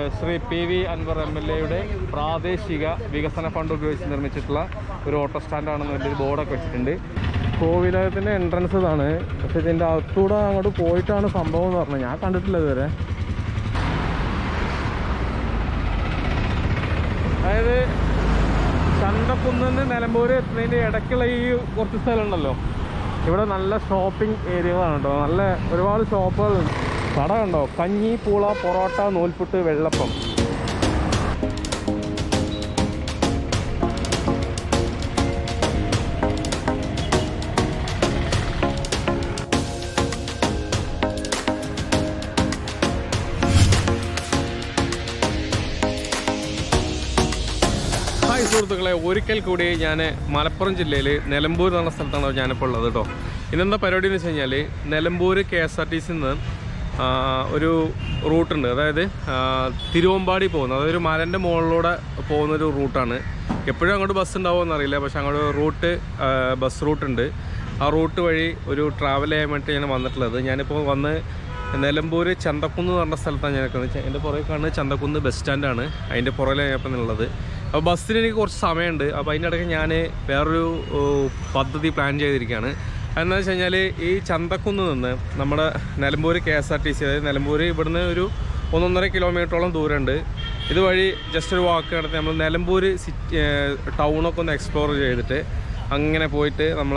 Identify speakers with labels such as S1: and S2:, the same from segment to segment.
S1: ഏഹ്, Shri P V Anwar M L എയുടെ പ്രാദേശിക വികസന ഫണ്ട് ഉപയോഗിച്ച് നിർമ്മിച്ചിട്ടുള്ള ഒരു ഓട്ടോ സ്റ്റാൻഡാണെന്ന് വലിയൊരു ബോർഡൊക്കെ വെച്ചിട്ടുണ്ട് കോവിലകത്തിൻ്റെ എൻട്രൻസ് ഇതാണ് പക്ഷെ ഇതിൻ്റെ അകത്തൂടെ അങ്ങോട്ട് പോയിട്ടാണ് സംഭവം എന്ന് പറഞ്ഞത് ഞാൻ കണ്ടിട്ടില്ല ഇതുവരെ അതായത് ചന്തക്കുന്നിന്ന് നിലമ്പൂർ എത്തുന്നതിൻ്റെ ഇടയ്ക്കുള്ള ഈ കുറച്ച് സ്ഥലം ഉണ്ടല്ലോ ഇവിടെ നല്ല ഷോപ്പിംഗ് ഏരിയകളാണ് കേട്ടോ നല്ല ഒരുപാട് ഷോപ്പുകളുണ്ട് കട കണ്ടോ കഞ്ഞി പൂള പൊറോട്ട നൂൽപുട്ട് വെള്ളപ്പം ഹായ് സുഹൃത്തുക്കളെ ഒരിക്കൽ കൂടി ഞാൻ മലപ്പുറം ജില്ലയിൽ നിലമ്പൂർ എന്ന് പറഞ്ഞ സ്ഥലത്താണ് ഞാനിപ്പോൾ ഉള്ളത് കേട്ടോ ഇന്നെന്താ പരിപാടി എന്ന് വെച്ച് കഴിഞ്ഞാൽ Nilambur K S R T സിന്ന് ഒരു റൂട്ടുണ്ട് അതായത് ആ, തിരുവമ്പാടി പോകുന്നത് അതായത് ഒരു മലൻ്റെ മുകളിലൂടെ പോകുന്ന ഒരു റൂട്ടാണ് എപ്പോഴും അങ്ങോട്ട് ബസ് ഉണ്ടാവുമെന്ന് അറിയില്ല പക്ഷെ അങ്ങോട്ട് റൂട്ട് ആ, ബസ് റൂട്ടുണ്ട് ആ റൂട്ട് വഴി ഒരു ട്രാവൽ ചെയ്യാൻ വേണ്ടി ഞാൻ വന്നിട്ടുള്ളത് ഞാനിപ്പോൾ വന്ന് നിലമ്പൂർ ചന്തക്കുന്ന് എന്ന് പറഞ്ഞ സ്ഥലത്താണ് ഞാൻ നിൽക്കുന്നത് എൻ്റെ പുറകെ കാണുന്നത് ചന്തക്കുന്ന് ബസ് സ്റ്റാൻഡാണ് അതിൻ്റെ പുറകിലാണ് ഞാൻ ഇപ്പം ഉള്ളത് അപ്പോൾ ബസ്സിന് എനിക്ക് കുറച്ച് സമയമുണ്ട് അപ്പോൾ അതിൻ്റെ ഇടയ്ക്ക് ഞാൻ വേറൊരു ഓ, പദ്ധതി പ്ലാൻ ചെയ്തിരിക്കുകയാണ് അതെന്താണെന്ന് വെച്ച് കഴിഞ്ഞാൽ ഈ ചന്തക്കുന്ന് നിന്ന് നമ്മുടെ Nilambur K S R T C അതായത് നിലമ്പൂർ ഇവിടുന്ന് ഒരു ഒന്നൊന്നര കിലോമീറ്ററോളം ദൂരമുണ്ട് ഇതുവഴി ജസ്റ്റ് ഒരു വാക്ക് നടത്തി നമ്മൾ നിലമ്പൂർ സിറ്റി ടൗണൊക്കെ ഒന്ന് എക്സ്പ്ലോർ ചെയ്തിട്ട് അങ്ങനെ പോയിട്ട് നമ്മൾ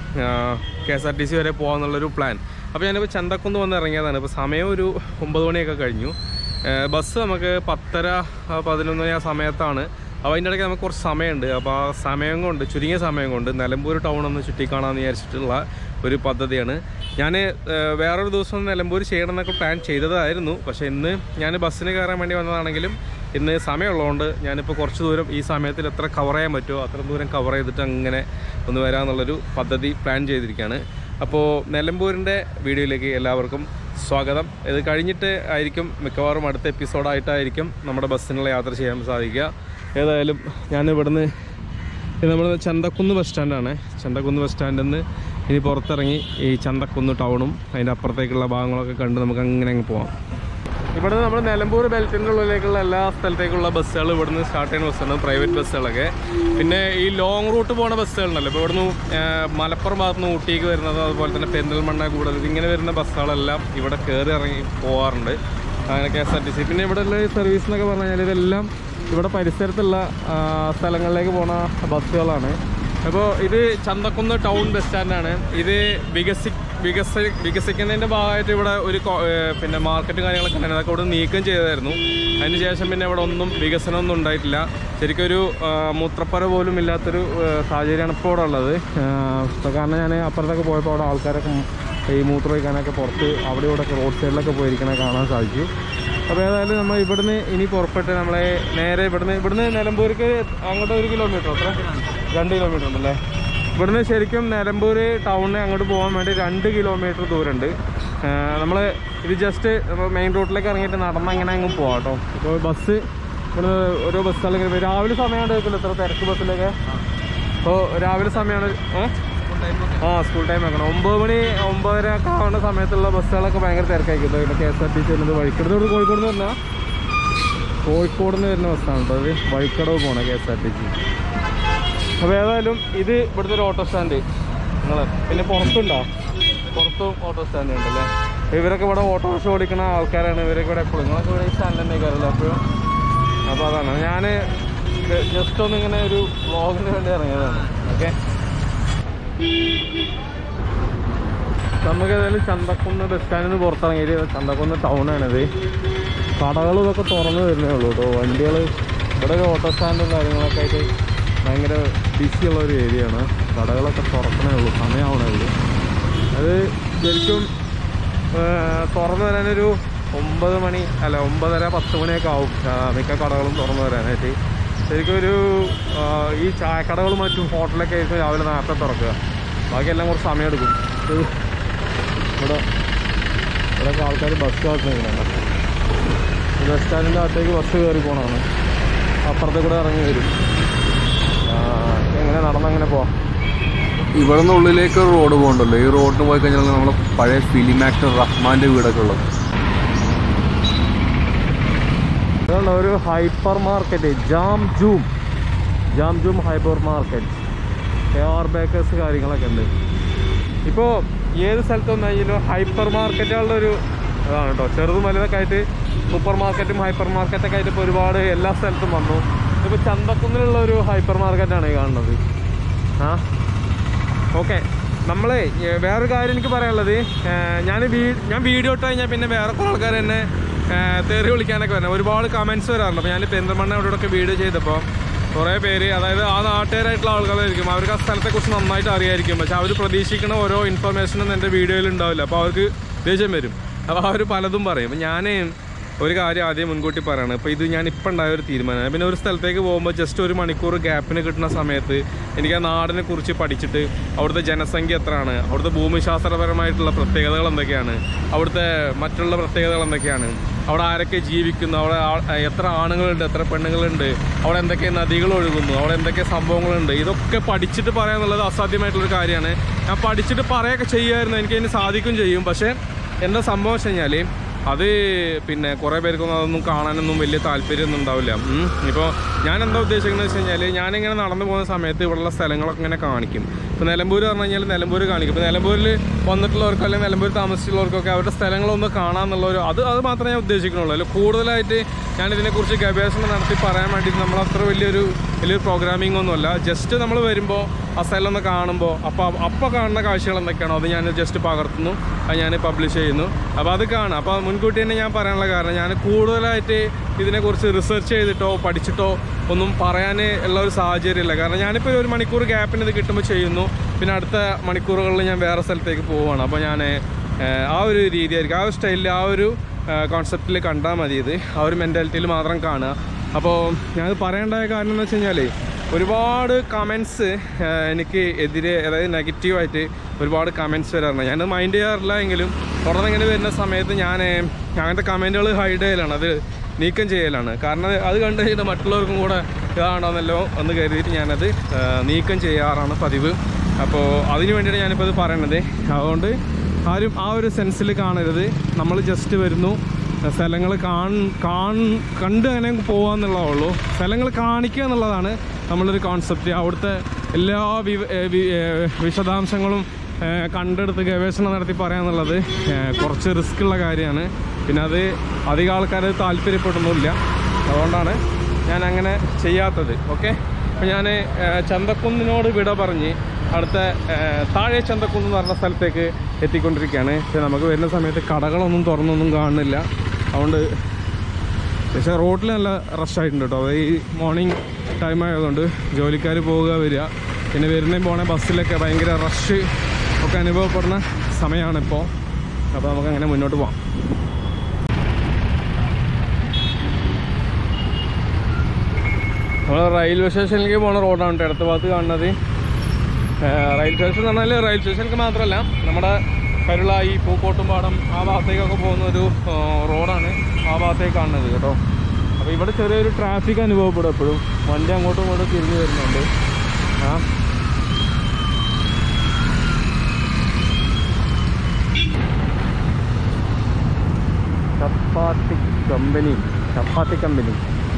S1: K S R T C വരെ പോകാമെന്നുള്ളൊരു പ്ലാൻ അപ്പോൾ ഞാനിപ്പോൾ ചന്തക്കുന്ന് വന്ന് ഇറങ്ങിയതാണ് ഇപ്പോൾ സമയം ഒരു ഒമ്പത് മണിയൊക്കെ കഴിഞ്ഞു ഏഹ് ബസ് നമുക്ക് പത്തര ആ, പതിനൊന്ന് മണി ആ സമയത്താണ് അപ്പോൾ അതിൻ്റെ ഇടയ്ക്ക് നമുക്ക് കുറച്ച് സമയമുണ്ട് അപ്പോൾ ആ സമയം കൊണ്ട് ചുരുങ്ങിയ സമയം കൊണ്ട് നിലമ്പൂർ ടൗൺ ഒന്ന് ചുറ്റിക്കാണാമെന്ന് വിചാരിച്ചിട്ടുള്ള ഒരു പദ്ധതിയാണ് ഞാൻ വേറൊരു ദിവസം നിലമ്പൂർ ചെയ്യണം എന്നൊക്കെ പ്ലാൻ ചെയ്തതായിരുന്നു പക്ഷേ ഇന്ന് ഞാൻ ബസ്സിന് കയറാൻ വേണ്ടി വന്നതാണെങ്കിലും ഇന്ന് സമയമുള്ളതുകൊണ്ട് ഞാനിപ്പോൾ കുറച്ച് ദൂരം ഈ സമയത്തിൽ എത്ര കവർ ചെയ്യാൻ പറ്റുമോ അത്ര ദൂരം കവർ ചെയ്തിട്ട് അങ്ങനെ ഒന്ന് വരാമെന്നുള്ളൊരു പദ്ധതി പ്ലാൻ ചെയ്തിരിക്കുകയാണ് അപ്പോൾ നിലമ്പൂരിൻ്റെ വീഡിയോയിലേക്ക് എല്ലാവർക്കും സ്വാഗതം ഇത് കഴിഞ്ഞിട്ട് ആയിരിക്കും മിക്കവാറും അടുത്ത എപ്പിസോഡായിട്ടായിരിക്കും നമ്മുടെ ബസ്സിനുള്ള യാത്ര ചെയ്യാൻ സാധിക്കുക ഏതായാലും ഞാൻ ഇവിടുന്ന് ഇത് നമ്മൾ ചന്തക്കുന്ന് ബസ് സ്റ്റാൻഡാണ് ചന്തക്കുന്ന് ബസ് സ്റ്റാൻഡിൽ നിന്ന് ഇനി പുറത്തിറങ്ങി ഈ ചന്തക്കുന്ന് ടൗണും അതിൻ്റെ അപ്പുറത്തേക്കുള്ള ഭാഗങ്ങളൊക്കെ കണ്ട് നമുക്ക് അങ്ങനെ അങ്ങ് പോവാം ഇവിടുന്ന് നമ്മൾ നിലമ്പൂർ ബെൽറ്റിൻ്റെ ഉള്ളിലേക്കുള്ള എല്ലാ സ്ഥലത്തേക്കുള്ള ബസ്സുകൾ ഇവിടുന്ന് സ്റ്റാർട്ട് ചെയ്യുന്ന ബസ്സാണ് പ്രൈവറ്റ് ബസ്സുകളൊക്കെ പിന്നെ ഈ ലോങ് റൂട്ട് പോകുന്ന ബസ്സുകളുണ്ടല്ലോ ഇപ്പോൾ ഇവിടുന്ന് ആ, മലപ്പുറം ഭാഗത്ത് നിന്ന് ഊട്ടിക്ക് വരുന്നത് അതുപോലെ തന്നെ പെരിന്തൽമണ്ണ കൂടുതൽ ഇങ്ങനെ വരുന്ന ബസ്സുകളെല്ലാം ഇവിടെ കയറി ഇറങ്ങി പോകാറുണ്ട് അങ്ങനെ K S R T C പിന്നെ ഇവിടെ ഉള്ള സർവീസ് എന്നൊക്കെ പറഞ്ഞു കഴിഞ്ഞാൽ ഇതെല്ലാം ഇവിടെ പരിസരത്തുള്ള ആ, സ്ഥലങ്ങളിലേക്ക് പോണ ബസ്സുകളാണ് അപ്പോൾ ഇത് ചന്തക്കുന്ന് ടൗൺ ബസ് സ്റ്റാൻഡാണ് ഇത് വികസി വികസ വികസിക്കുന്നതിൻ്റെ ഭാഗമായിട്ട് ഇവിടെ ഒരു കോ- ഏർ പിന്നെ മാർക്കറ്റും കാര്യങ്ങളൊക്കെ ഉണ്ടായിരുന്നു അതൊക്കെ ഇവിടെ നീക്കം ചെയ്തായിരുന്നു അതിനുശേഷം പിന്നെ ഇവിടെ ഒന്നും വികസനമൊന്നും ഉണ്ടായിട്ടില്ല ശരിക്കും ഒരു ആ, മൂത്രപ്പുര പോലും ഇല്ലാത്തൊരു ആ, സാഹചര്യമാണ് ഇപ്പോൾ ഇവിടെ ഉള്ളത് ആ, ഇപ്പോൾ കാരണം ഞാൻ അപ്പുറത്തൊക്കെ പോയപ്പോൾ അവിടെ ആൾക്കാരൊക്കെ ഈ മൂത്രം ഒഴിക്കാനൊക്കെ പുറത്ത് അവിടെ ഇവിടെ ഒക്കെ റോഡ് സൈഡിലൊക്കെ പോയിരിക്കണ കാണാൻ സാധിച്ചു അപ്പോൾ ഏതായാലും നമ്മൾ ഇവിടുന്ന് ഇനി പുറപ്പെട്ട് നമ്മളെ നേരെ ഇവിടുന്ന് ഇവിടുന്ന് നിലമ്പൂർക്ക് അങ്ങോട്ട് ഒരു കിലോമീറ്റർ അത്ര രണ്ട് കിലോമീറ്റർ ഉണ്ടല്ലേ ഇവിടുന്ന് ശരിക്കും നിലമ്പൂർ ടൗണിൽ അങ്ങോട്ട് പോകാൻ വേണ്ടി രണ്ട് കിലോമീറ്റർ ദൂരമുണ്ട് നമ്മൾ ഇത് ജസ്റ്റ് മെയിൻ റോഡിലേക്ക് ഇറങ്ങിയിട്ട് നടന്ന് അങ്ങനെ അങ്ങ് പോവാം കേട്ടോ ഇപ്പോൾ ബസ് ഇവിടുന്ന് ഓരോ ബസ്സുകൾ ഇങ്ങനെ വരും. രാവിലെ സമയമാണ് കേൾക്കില്ല ഇത്ര തിരക്ക് ബസ്സിലൊക്കെ അപ്പോൾ രാവിലെ സമയമാണ് ഏഹ് ആ സ്കൂൾ ടൈം ആക്കണം ഒമ്പത് മണി ഒമ്പതര ഒക്കെ ആവുന്ന സമയത്തുള്ള ബസ്സുകളൊക്കെ ഭയങ്കര തിരക്കായിരിക്കും പിന്നെ K S R T C വരുന്നത് വഴിക്കടവ് കോഴിക്കോട് നിന്ന് പറഞ്ഞാൽ കോഴിക്കോട് നിന്ന് വരുന്ന ബസ്സാണ് കേട്ടോ അത് വഴിക്കടവ് പോണ K S R T C അപ്പോൾ ഏതായാലും ഇത് ഇവിടുത്തെ ഒരു ഓട്ടോ സ്റ്റാൻഡ് നിങ്ങൾ പിന്നെ പുറത്തുണ്ടോ പുറത്തും ഓട്ടോ സ്റ്റാൻഡ് ഉണ്ടല്ലേ ഇവരൊക്കെ ഇവിടെ ഓട്ടോറിക്ഷ ഓടിക്കുന്ന ആൾക്കാരാണ് ഇവരൊക്കെ ഇവിടെ എപ്പോഴും നിങ്ങളൊക്കെ ഇവിടെ ഈ സ്റ്റാൻഡ് തന്നെ കയറില്ല അപ്പോഴും അപ്പോൾ അതാണ് ഞാൻ ജസ്റ്റ് ഒന്ന് ഇങ്ങനെ ഒരു വ്ളോഗിന് വേണ്ടി ഇറങ്ങിയതാണ് ഓക്കെ നമുക്ക് ഏതായാലും ചന്തക്കുന്ന് ബസ് സ്റ്റാൻഡിൽ നിന്ന് പുറത്തിറങ്ങിയത് ചന്തക്കുന്ന് ടൗണാണിത് കടകളും ഇതൊക്കെ തുറന്നു വരുന്നേ ഉള്ളൂ കേട്ടോ വണ്ടികൾ ഇവിടെ ഒരു ഓട്ടോ സ്റ്റാൻഡും കാര്യങ്ങളൊക്കെ ആയിട്ട് ഭയങ്കര ബിസി ഉള്ള ഒരു ഏരിയ ആണ് കടകളൊക്കെ തുറക്കണേ ഉള്ളൂ സമയമാവണേ ഉള്ളൂ അത് ശരിക്കും ആ, തുറന്നു വരാനൊരു ഒമ്പത് മണി അല്ല ഒമ്പതര പത്ത് മണിയൊക്കെ ആവും ആ, മിക്ക കടകളും തുറന്നു വരാനായിട്ട് ശരിക്കും ഒരു ആ, ഈ ചായക്കടകളും മറ്റും ഹോട്ടലൊക്കെ ആയിരിക്കും രാവിലെ നേരത്തെ തുറക്കുക ബാക്കിയെല്ലാം കുറച്ച് സമയം എടുക്കും ഇത് ഇവിടെ ഇവിടെ ആൾക്കാർ ബസ് കാത്തുനിൽക്കുന്നുണ്ട് ബസ് സ്റ്റാൻഡിൻ്റെ അകത്തേക്ക് ബസ് കയറി പോകണമാണ് അപ്പുറത്തെ കൂടെ ഇറങ്ങി വരും ആ, എങ്ങനെ നടന്നങ്ങനെ പോവാം
S2: ഇവിടെ നിന്ന് ഉള്ളിലേക്ക് ഒരു റോഡ് പോകുന്നുണ്ടല്ലോ ഈ റോഡിന് പോയി കഴിഞ്ഞാൽ നമ്മളെ പഴയ ഫിലിം ആക്ടർ റഹ്മാന്റെ വീടൊക്കെ ഉള്ളത്
S1: ഇവിടെ അതുകൊണ്ട് ഒരു hyper market Jam Joom Jam Joom hyper market A R bakers കാര്യങ്ങളൊക്കെ ഉണ്ട് ഇപ്പോൾ ഏത് സ്ഥലത്ത് വന്നാലും ഹൈപ്പർ മാർക്കറ്റുകളുടെ ഒരു ഇതാണ് കേട്ടോ ചെറുതും വലുതൊക്കെ ആയിട്ട് സൂപ്പർ മാർക്കറ്റും ഹൈപ്പർ മാർക്കറ്റൊക്കെ ആയിട്ട് ഇപ്പോൾ ഒരുപാട് എല്ലാ സ്ഥലത്തും വന്നു ഇപ്പോൾ ചന്തക്കുന്നിലുള്ള ഒരു ഹൈപ്പർ മാർക്കറ്റാണ് ഈ കാണുന്നത് ആ ഓക്കെ നമ്മളെ വേറൊരു കാര്യം എനിക്ക് പറയാനുള്ളത് ഞാൻ വീ ഞാൻ വീഡിയോ ഇട്ട് കഴിഞ്ഞാൽ പിന്നെ വേറെ കുറേ ആൾക്കാർ എന്നെ തെറി വിളിക്കാനൊക്കെ വരണം ഒരുപാട് കമൻസ് വരാറുണ്ട് അപ്പോൾ ഞാൻ പെരിന്തൽമണ്ണ ഇവിടെയൊക്കെ വീഡിയോ ചെയ്തപ്പോൾ കുറേ പേര് അതായത് ആ നാട്ടുകാരായിട്ടുള്ള ആൾക്കാരായിരിക്കും അവർക്ക് ആ സ്ഥലത്തെക്കുറിച്ച് നന്നായിട്ട് അറിയായിരിക്കും പക്ഷെ അവർ പ്രതീക്ഷിക്കുന്ന ഓരോ ഇൻഫർമേഷനും എൻ്റെ വീഡിയോയിൽ ഉണ്ടാവില്ല അപ്പോൾ അവർക്ക് ദേഷ്യം വരും അപ്പോൾ അവർ പലതും പറയും അപ്പോൾ ഞാൻ ഒരു കാര്യം ആദ്യം മുൻകൂട്ടി പറയണം ഇപ്പോൾ ഇത് ഞാൻ ഇപ്പം ഉണ്ടായ ഒരു തീരുമാനമാണ് പിന്നെ ഒരു സ്ഥലത്തേക്ക് പോകുമ്പോൾ ജസ്റ്റ് ഒരു മണിക്കൂർ ഗ്യാപ്പിന് കിട്ടുന്ന സമയത്ത് എനിക്ക് ആ നാടിനെ കുറിച്ച് പഠിച്ചിട്ട് അവിടുത്തെ ജനസംഖ്യ എത്രയാണ് അവിടുത്തെ ഭൂമിശാസ്ത്രപരമായിട്ടുള്ള പ്രത്യേകതകൾ എന്തൊക്കെയാണ് അവിടുത്തെ മറ്റുള്ള പ്രത്യേകതകൾ എന്തൊക്കെയാണ് അവിടെ ആരൊക്കെ ജീവിക്കുന്നു അവിടെ ആ- എത്ര ആണുങ്ങളുണ്ട് എത്ര പെണ്ണുങ്ങളുണ്ട് അവിടെ എന്തൊക്കെ നദികൾ ഒഴുകുന്നു അവിടെ എന്തൊക്കെ സംഭവങ്ങളുണ്ട് ഇതൊക്കെ പഠിച്ചിട്ട് പറയാന്നുള്ളത് അസാധ്യമായിട്ടുള്ളൊരു കാര്യമാണ് ഞാൻ പഠിച്ചിട്ട് പറയുകയൊക്കെ ചെയ്യുമായിരുന്നു എനിക്ക് അതിന് സാധിക്കും ചെയ്യും പക്ഷേ എന്താ സംഭവം വെച്ച് കഴിഞ്ഞാൽ അത് പിന്നെ കുറേ പേർക്കൊന്നും അതൊന്നും കാണാനൊന്നും വലിയ താല്പര്യമൊന്നും ഉണ്ടാവില്ല ഇപ്പോൾ ഞാൻ എന്താ ഉദ്ദേശിക്കുന്നത് വെച്ച് കഴിഞ്ഞാൽ ഞാനിങ്ങനെ നടന്നു പോകുന്ന സമയത്ത് ഇവിടെയുള്ള സ്ഥലങ്ങളൊക്കെ ഇങ്ങനെ കാണിക്കും ഇപ്പോൾ നിലമ്പൂർ പറഞ്ഞു കഴിഞ്ഞാൽ നിലമ്പൂർ കാണിക്കും ഇപ്പോൾ നിലമ്പൂരിൽ വന്നിട്ടുള്ളവർക്കോ അല്ലെങ്കിൽ നിലമ്പൂർ താമസിച്ചിട്ടുള്ളവർക്കൊക്കെ അവരുടെ സ്ഥലങ്ങളൊന്ന് കാണാമെന്നുള്ള ഒരു അത് അത് മാത്രമേ ഞാൻ ഉദ്ദേശിക്കുന്നുള്ളൂ അല്ല കൂടുതലായിട്ട് ഞാൻ ഇതിനെക്കുറിച്ച് ഗവേഷണം നടത്തി പറയാൻ വേണ്ടി നമ്മൾ അത്ര വലിയൊരു വലിയൊരു പ്രോഗ്രാമിംഗ് ഒന്നുമല്ല ജസ്റ്റ് നമ്മൾ വരുമ്പോൾ ആ സ്ഥലം ഒന്ന് കാണുമ്പോൾ അപ്പോൾ അപ്പോൾ കാണുന്ന കാഴ്ചകൾ എന്തൊക്കെയാണോ അത് ഞാൻ ജസ്റ്റ് പകർത്തുന്നു അത് ഞാൻ പബ്ലിഷ് ചെയ്യുന്നു അപ്പോൾ അത് കാണാം അപ്പോൾ മുൻകൂട്ടി തന്നെ ഞാൻ പറയാനുള്ള കാരണം ഞാൻ കൂടുതലായിട്ട് ഇതിനെക്കുറിച്ച് റിസർച്ച് ചെയ്തിട്ടോ പഠിച്ചിട്ടോ ഒന്നും പറയാൻ ഉള്ള ഒരു സാഹചര്യമില്ല കാരണം ഞാനിപ്പോൾ ഒരു മണിക്കൂർ ഗ്യാപ്പിന് ഇത് കിട്ടുമ്പോൾ ചെയ്യുന്നു പിന്നെ അടുത്ത മണിക്കൂറുകളിൽ ഞാൻ വേറെ സ്ഥലത്തേക്ക് പോവുകയാണ് അപ്പോൾ ഞാൻ ഏഹ്, ആ ഒരു രീതിയായിരിക്കും ആ ഒരു സ്റ്റൈലിൽ ആ ഒരു കോൺസെപ്റ്റിൽ കണ്ടാൽ മതി ഇത് ആ ഒരു മെൻറ്റാലിറ്റിയിൽ മാത്രം കാണുക അപ്പോൾ ഞാനത് പറയേണ്ടായ കാരണം എന്ന് വെച്ച് കഴിഞ്ഞാൽ ഒരുപാട് കമൻസ് എനിക്ക് എതിരെ അതായത് നെഗറ്റീവായിട്ട് ഒരുപാട് കമൻസ് വരാറുണ്ട് ഞാനത് മൈൻഡ് ചെയ്യാറില്ല എങ്കിലും തുടർന്ന് ഇങ്ങനെ വരുന്ന സമയത്ത് ഞാൻ അങ്ങനത്തെ കമൻറ്റുകൾ ഹൈഡ് ചെയ്യലാണ് അത് നീക്കം ചെയ്യലാണ് കാരണം അത് കണ്ടു കഴിഞ്ഞിട്ട് മറ്റുള്ളവർക്കും കൂടെ ഇതാണെന്നല്ലോ എന്ന് കരുതിയിട്ട് ഞാനത് ആ, നീക്കം ചെയ്യാറാണ് പതിവ് അപ്പോൾ അതിന് വേണ്ടിയിട്ട് ഞാനിപ്പോൾ ഇത് പറയണത് അതുകൊണ്ട് ആരും ആ ഒരു സെൻസിൽ കാണരുത് നമ്മൾ ജസ്റ്റ് വരുന്നു സ്ഥലങ്ങൾ കാൺ കാൺ കണ്ട് അങ്ങനെ പോകാന്നുള്ളതേ ഉള്ളൂ സ്ഥലങ്ങൾ കാണിക്കുക എന്നുള്ളതാണ് നമ്മളൊരു കോൺസെപ്റ്റ് അവിടുത്തെ എല്ലാ വിവ ഏ, വി- ഏ, വിശദാംശങ്ങളും ഏ, കണ്ടെടുത്ത് ഗവേഷണം നടത്തി പറയാന്നുള്ളത് ഏ, കുറച്ച് റിസ്ക് ഉള്ള കാര്യമാണ് പിന്നെ അത് അധികം ആൾക്കാർ താല്പര്യപ്പെടുന്നില്ല അതുകൊണ്ടാണ് ഞാൻ അങ്ങനെ ചെയ്യാത്തത് ഓക്കെ അപ്പോൾ ഞാൻ ചന്തക്കുന്നിനോട് വിട പറഞ്ഞ് അടുത്ത ഏ, താഴെ ചന്തക്കുന്ന് എന്ന് പറഞ്ഞ സ്ഥലത്തേക്ക് എത്തിക്കൊണ്ടിരിക്കുകയാണ് പക്ഷേ നമുക്ക് വരുന്ന സമയത്ത് കടകളൊന്നും തുറന്നൊന്നും കാണുന്നില്ല അതുകൊണ്ട് പക്ഷേ റോഡിൽ നല്ല റഷ് ആയിട്ടുണ്ട് കേട്ടോ അത് ഈ മോർണിംഗ് ടൈം ആയതുകൊണ്ട് ജോലിക്കാർ പോവുക വരിക പിന്നെ വരുന്ന പോണ ബസ്സിലൊക്കെ ഭയങ്കര റഷ് ഒക്കെ അനുഭവപ്പെടുന്ന സമയമാണിപ്പോൾ അപ്പോൾ നമുക്ക് അങ്ങനെ മുന്നോട്ട് പോകാം നമ്മൾ റെയിൽവേ സ്റ്റേഷനിലേക്ക് പോണ റോഡാണ് കേട്ടോ ഇടത്ത ഭാഗത്ത് കാണുന്നത് റെയിൽവേ സ്റ്റേഷൻ എന്ന് പറഞ്ഞാൽ റെയിൽവേ സ്റ്റേഷനിലേക്ക് മാത്രമല്ല നമ്മുടെ കരുളായി പൂക്കോട്ടുംപാടം ആ ഭാഗത്തേക്കൊക്കെ പോകുന്ന ഒരു ആ, റോഡാണ് ആ ഭാഗത്തേക്ക് കാണുന്നത് കേട്ടോ അപ്പോൾ ഇവിടെ ചെറിയൊരു ട്രാഫിക് അനുഭവപ്പെടും എപ്പോഴും വണ്ടി അങ്ങോട്ടും ഇങ്ങോട്ടും തിരിഞ്ഞ് വരുന്നുണ്ട് ആ ചപ്പാത്തി കമ്പനി ചപ്പാത്തി കമ്പനി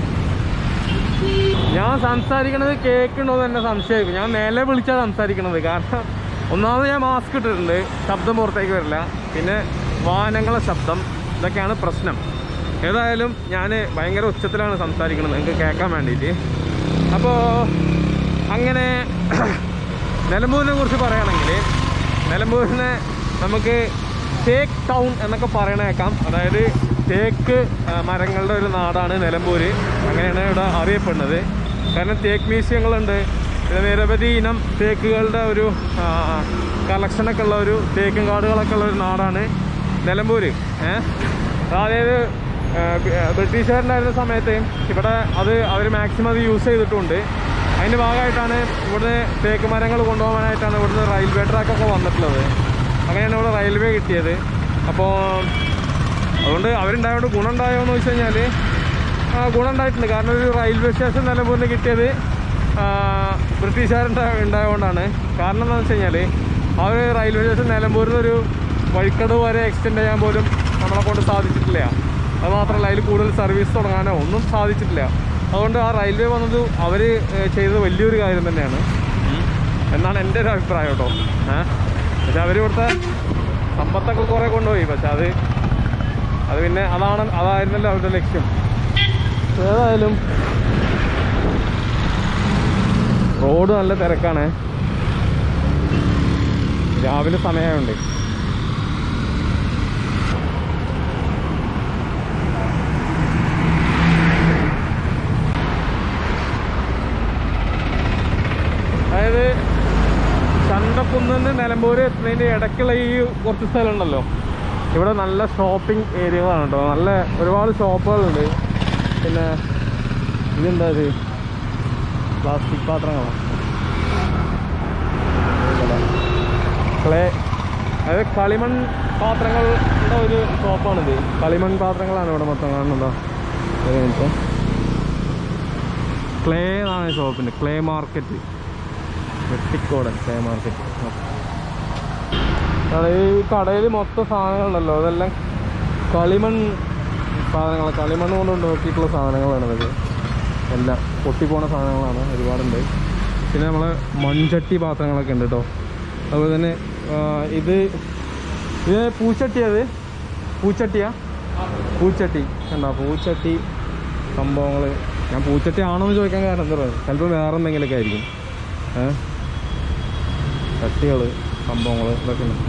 S1: ഞാൻ സംസാരിക്കണത് കേൾക്കണോ എന്ന് തന്നെ സംശയമായിരിക്കും ഞാൻ മേലെ വിളിച്ചാണ് സംസാരിക്കണത് കാരണം ഒന്നാമത് ഞാൻ മാസ്ക് ഇട്ടിട്ടുണ്ട് ശബ്ദം പുറത്തേക്ക് വരില്ല പിന്നെ വാഹനങ്ങളെ ശബ്ദം ഇതൊക്കെയാണ് പ്രശ്നം ഏതായാലും ഞാൻ ഭയങ്കര ഉച്ചത്തിലാണ് സംസാരിക്കുന്നത് നിങ്ങൾക്ക് കേൾക്കാൻ വേണ്ടിയിട്ട് അപ്പോൾ അങ്ങനെ നിലമ്പൂരിനെ കുറിച്ച് പറയുകയാണെങ്കിൽ നിലമ്പൂരിനെ നമുക്ക് തേക്ക് ടൗൺ എന്നൊക്കെ പറയണേക്കാം അതായത് തേക്ക് ആ, മരങ്ങളുടെ ഒരു നാടാണ് നിലമ്പൂര് അങ്ങനെയാണ് ഇവിടെ അറിയപ്പെടുന്നത് കാരണം തേക്ക് മ്യൂസിയങ്ങളുണ്ട് പിന്നെ നിരവധി ഇനം തേക്കുകളുടെ ഒരു കളക്ഷനൊക്കെ ഉള്ള ഒരു തേക്കും കാടുകളൊക്കെ ഉള്ള ഒരു നാടാണ് നിലമ്പൂര് ഏഹ് അതായത് ആ, ബി- ആ, ബ്രിട്ടീഷുകാരുണ്ടായിരുന്ന സമയത്ത് ഇവിടെ അത് അവർ മാക്സിമം അത് യൂസ് ചെയ്തിട്ടുണ്ട് അതിൻ്റെ ഭാഗമായിട്ടാണ് ഇവിടുന്ന് തേക്ക് മരങ്ങൾ കൊണ്ടുപോകാനായിട്ടാണ് ഇവിടുന്ന് റെയിൽവേ ട്രാക്കൊക്കെ വന്നിട്ടുള്ളത് അങ്ങനെയാണ് ഇവിടെ റെയിൽവേ കിട്ടിയത് അപ്പോൾ അതുകൊണ്ട് അവരുണ്ടായതുകൊണ്ട് ഗുണം ഉണ്ടായോ എന്ന് വെച്ച് കഴിഞ്ഞാൽ ഗുണം ഉണ്ടായിട്ടുണ്ട് കാരണം ഒരു റെയിൽവേ സ്റ്റേഷൻ നിലമ്പൂരിന് കിട്ടിയത് ആ, ബ്രിട്ടീഷുകാരുണ്ടാ ഉണ്ടായതുകൊണ്ടാണ് കാരണം എന്താണെന്ന് വെച്ച് കഴിഞ്ഞാൽ ആ ഒരു റെയിൽവേ സ്റ്റേഷൻ നിലമ്പൂരിൽ നിന്ന് ഒരു വഴിക്കടവ് വരെ എക്സ്റ്റെൻഡ് ചെയ്യാൻ പോലും നമ്മളെ കൊണ്ട് സാധിച്ചിട്ടില്ല അത് മാത്രമല്ല അതിൽ കൂടുതൽ സർവീസ് തുടങ്ങാനോ ഒന്നും സാധിച്ചിട്ടില്ല അതുകൊണ്ട് ആ റെയിൽവേ വന്നത് അവർ ചെയ്തത് വലിയൊരു കാര്യം തന്നെയാണ് എന്നാണ് എൻ്റെ ഒരു അഭിപ്രായം കേട്ടോ ഏഹ് പക്ഷെ അവർ ഇവിടുത്തെ സമ്പത്തൊക്കെ കുറേ കൊണ്ടുപോയി പക്ഷെ അത് അത് പിന്നെ അതാണ് അതായിരുന്നല്ലോ അവരുടെ ലക്ഷ്യം ഏതായാലും റോഡ് നല്ല തിരക്കാണ് രാവിലെ സമയമുണ്ട് അതായത് ചന്തക്കുന്നിന്ന് നിലമ്പൂർ എത്തുന്നതിൻ്റെ ഇടയ്ക്കുള്ള ഈ കുറച്ച് സ്ഥലം ഉണ്ടല്ലോ ഇവിടെ നല്ല ഷോപ്പിംഗ് ഏരിയകളാണ് കേട്ടോ നല്ല ഒരുപാട് ഷോപ്പുകളുണ്ട് പിന്നെ ഇതെന്താ ഇത് പ്ലാസ്റ്റിക് പാത്രങ്ങളാണ് ക്ലേ അതായത് കളിമൺ പാത്രങ്ങളുടെ ഒരു ഷോപ്പാണിത് കളിമൺ പാത്രങ്ങളാണ് ഇവിടെ മൊത്തം കാണുന്നുണ്ടോ ഒരു മിനിറ്റ് ക്ലേ എന്നാണ് ഷോപ്പിൻ്റെ clay market Vettikode clay market ഈ കടയിൽ മൊത്തം സാധനങ്ങളുണ്ടല്ലോ അതെല്ലാം കളിമൺ സാധനങ്ങൾ കളിമൺ കൊണ്ട് ഉണ്ടാക്കിയിട്ടുള്ള സാധനങ്ങളാണ് ഇതൊക്കെ എല്ലാം പൊട്ടിപ്പോണ സാധനങ്ങളാണ് ഒരുപാടുണ്ട് പിന്നെ നമ്മളെ മൺചട്ടി പാത്രങ്ങളൊക്കെ ഉണ്ട് കേട്ടോ അതുപോലെ തന്നെ ആ, ഇത് ഇത് പൂച്ചട്ടിയത് പൂച്ചട്ടിയാ പൂച്ചട്ടി കണ്ടോ പൂച്ചട്ടി സംഭവങ്ങൾ ഞാൻ പൂച്ചട്ടി ആണോ എന്ന് ചോദിക്കാൻ കാരണം എന്താ പറയുക ചിലപ്പോൾ വേറെ എന്തെങ്കിലുമൊക്കെ ആയിരിക്കും ഏഹ് ചട്ടികൾ സംഭവങ്ങൾ ഇതൊക്കെ ഉണ്ട്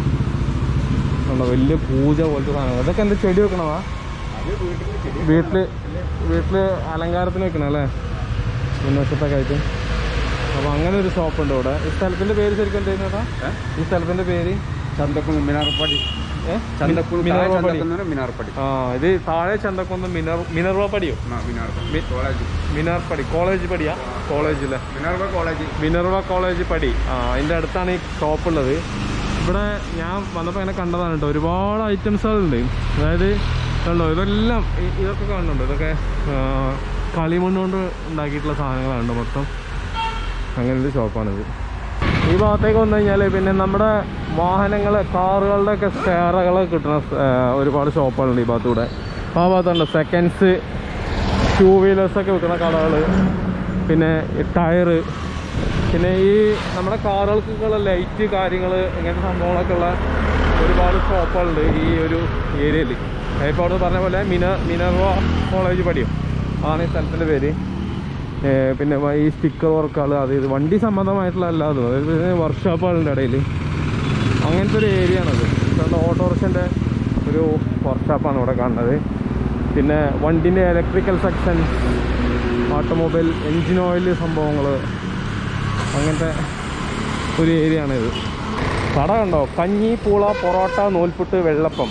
S1: ഉണ്ടോ വലിയ പൂജ പോലത്തെ സാധനങ്ങൾ ഇതൊക്കെ എന്താ ചെടി വെക്കണതാ വീട്ടിൽ വീട്ടിൽ അലങ്കാരത്തിന് വെക്കണം അല്ലേ മുൻവശത്തൊക്കെ ആയിട്ട് അപ്പോൾ അങ്ങനെ ഒരു ഷോപ്പ് ഉണ്ട് ഇവിടെ ഈ സ്ഥലത്തിൻ്റെ പേര് ശരിക്കും എന്തായിരുന്നു ഈ സ്ഥലത്തിൻ്റെ പേര്
S2: ചന്തക്കുന്ന് മിനാർപ്പടി
S1: ഏ?
S2: ചന്തക്കുന്ന് താഴെ
S1: മിനർവാപടി
S2: ചന്തക്കുന്ന് മിനാർപ്പടി
S1: ആ ഇത് താഴെ ചന്തക്കുന്ന് മിനർ മിനർവാപടിയോ
S2: ആ, മിനാർപ്പടി കോളേജ്
S1: മിനാർപ്പടി കോളേജ് പടിയാ കോളേജിലെ
S2: മിനാർപ്പ കോളേജ്
S1: മിനർവ കോളേജ് പടി ആ അതിൻ്റെ അടുത്താണ് ഈ ഷോപ്പ് ഉള്ളത് ഇവിടെ ഞാൻ വന്നപ്പോൾ ഇങ്ങനെ കണ്ടതാണ് കേട്ടോ ഒരുപാട് ഐറ്റംസുകളുണ്ട് അതായത് കണ്ടോ ഇതെല്ലാം ഇ- ഇതൊക്കെ കാണുന്നുണ്ട് ഇതൊക്കെ ആ, കളിമണ്ണ് കൊണ്ട് ഉണ്ടാക്കിയിട്ടുള്ള സാധനങ്ങളാണ് മൊത്തം അങ്ങനെ ഒരു ഷോപ്പാണിത് ഈ ഭാഗത്തേക്ക് വന്നു കഴിഞ്ഞാൽ പിന്നെ നമ്മുടെ വാഹനങ്ങൾ കാറുകളുടെ ഒക്കെ സ്പെയറുകൾ കിട്ടുന്ന സ്- ആ, ഒരുപാട് ഷോപ്പുകളുണ്ട് ഈ ഭാഗത്തൂടെ അപ്പോൾ ആ ഭാഗത്തുണ്ട് സെക്കൻഡ്സ് ടൂ വീലേഴ്സൊക്കെ വിൽക്കുന്ന കടകൾ പിന്നെ ടയറ് പിന്നെ ഈ നമ്മുടെ കാറുകൾക്കുള്ള ലൈറ്റ് കാര്യങ്ങൾ ഇങ്ങനത്തെ സംഭവങ്ങളൊക്കെ ഉള്ള ഒരുപാട് ഷോപ്പുകളുണ്ട് ഈ ഒരു ഏരിയയിൽ ഇപ്പോൾ അവിടെ പറഞ്ഞ പോലെ മിന മിനർവ കോളേജ് പടിയും അതാണ് ഈ സ്ഥലത്തിൻ്റെ പേര് ഏ, പിന്നെ വ- ഈ സ്റ്റിക്കർ വർക്കുകൾ അത് ഇത് വണ്ടി സംബന്ധമായിട്ടുള്ള അല്ലാതും അതായത് വർക്ക്ഷോപ്പുകളുണ്ട് ഇടയിൽ അങ്ങനത്തെ ഒരു ഏരിയ ആണത് കാരണം ഓട്ടോറിക്ഷൻ്റെ ഒരു വർക്ക്ഷോപ്പാണ് ഇവിടെ കാണുന്നത് പിന്നെ വണ്ടിൻ്റെ electrical section automobile engine oil സംഭവങ്ങൾ അങ്ങനത്തെ ഒരു ഏരിയ ആണിത് കട കണ്ടോ കഞ്ഞി പൂള പൊറോട്ട നൂൽപുട്ട് വെള്ളപ്പം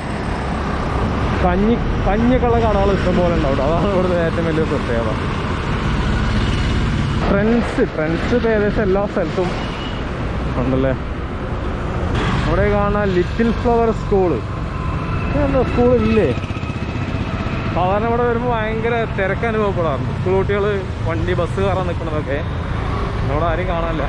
S1: കഞ്ഞി കഞ്ഞിക്കുള്ള കടകൾ ഇഷ്ടംപോലെ ഉണ്ടാവും അതാണ് ഇവിടുത്തെ ഏറ്റവും വലിയ പ്രത്യേകത ട്രെൻഡ്സ് ട്രെൻഡ്സ് ഇപ്പോൾ ഏകദേശം എല്ലാ സ്ഥലത്തും ഉണ്ടല്ലേ അവിടെ കാണാൻ ലിറ്റിൽ ഫ്ലവർ സ്കൂള് എന്താ സ്കൂൾ ഇല്ലേ സാധാരണ ഇവിടെ വരുമ്പോൾ ഭയങ്കര തിരക്ക് അനുഭവപ്പെടാറുണ്ട് സ്കൂൾ കുട്ടികൾ വണ്ടി ബസ് കയറാൻ നിൽക്കുന്നതൊക്കെ ഇവിടെ ആരും കാണാനില്ല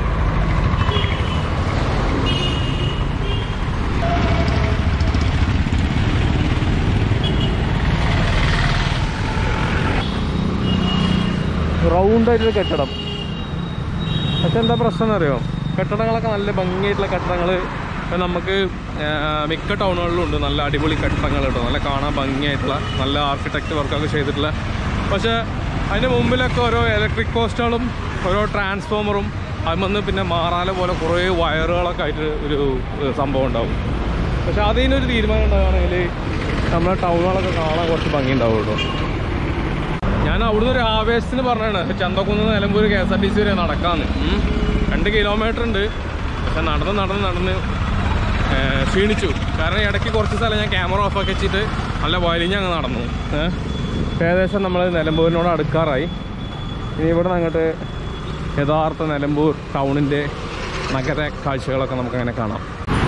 S1: റൗണ്ടായിട്ടൊരു കെട്ടിടം പക്ഷെ എന്താ പ്രശ്നം എന്നറിയോ കെട്ടിടങ്ങളൊക്കെ നല്ല ഭംഗിയായിട്ടുള്ള കെട്ടിടങ്ങൾ നമുക്ക് ആ, മിക്ക ടൗണുകളിലും ഉണ്ട് നല്ല അടിപൊളി കെട്ടിടങ്ങൾ കേട്ടോ നല്ല കാണാൻ ഭംഗിയായിട്ടുള്ള നല്ല ആർക്കിടെക്ട് വർക്കൊക്കെ ചെയ്തിട്ടുള്ള പക്ഷേ അതിന് മുമ്പിലൊക്കെ ഓരോ ഇലക്ട്രിക് പോസ്റ്റുകളും ഓരോ ട്രാൻസ്ഫോമറും അതിൽ പിന്നെ മാറാല പോലെ കുറേ വയറുകളൊക്കെ ആയിട്ട് ഒരു ഏഹ്, സംഭവം ഉണ്ടാവും പക്ഷെ അതിനൊരു തീരുമാനം ഉണ്ടാവുകയാണെങ്കിൽ നമ്മുടെ ടൗണുകളൊക്കെ കാണാൻ കുറച്ച് ഭംഗി ഉണ്ടാവും കേട്ടോ ഞാൻ അവിടുന്ന് ഒരു ആവേശത്തിന് പറഞ്ഞാണ് Chanthakkunnu Nilambur K S R T C വരെ നടക്കാന്ന് ഉം. രണ്ട് കിലോമീറ്റർ ഉണ്ട് പക്ഷെ നടന്ന് നടന്ന് നടന്ന് ഏ, ക്ഷീണിച്ചു കാരണം ഇടയ്ക്ക് കുറച്ച് സ്ഥലം ഞാൻ ക്യാമറ ഓഫാക്കി വെച്ചിട്ട് നല്ല വലിഞ്ഞ് അങ്ങ് നടന്നു ഏ. ഏകദേശം നമ്മൾ നിലമ്പൂരിനോട് അടുക്കാറായി ഇനി ഇവിടെ നിന്ന് അങ്ങോട്ട് യഥാർത്ഥ നിലമ്പൂർ ടൗണിൻ്റെ നഗര കാഴ്ചകളൊക്കെ നമുക്ക് അങ്ങനെ കാണാം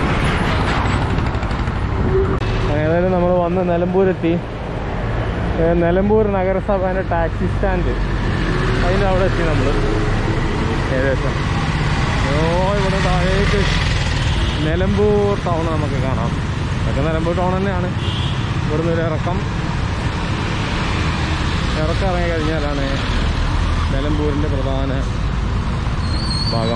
S1: ഏതായാലും നമ്മൾ വന്ന് നിലമ്പൂരെത്തി ഏ, നിലമ്പൂർ നഗരസഭേൻ്റെ ടാക്സി സ്റ്റാൻഡ് അതിൻ്റെ അവിടെ എത്തി നമ്മൾ ഏകദേശം ഓ ഇവിടെ താഴേക്ക് നിലമ്പൂർ ടൗൺ നമുക്ക് കാണാം ഇതൊക്കെ നിലമ്പൂർ ടൗൺ തന്നെയാണ് ഇവിടുന്ന് ഒരു ഇറക്കം ഇറക്കം ഇറങ്ങി കഴിഞ്ഞാലാണ് നിലമ്പൂരിൻ്റെ പ്രധാന ഭാഗം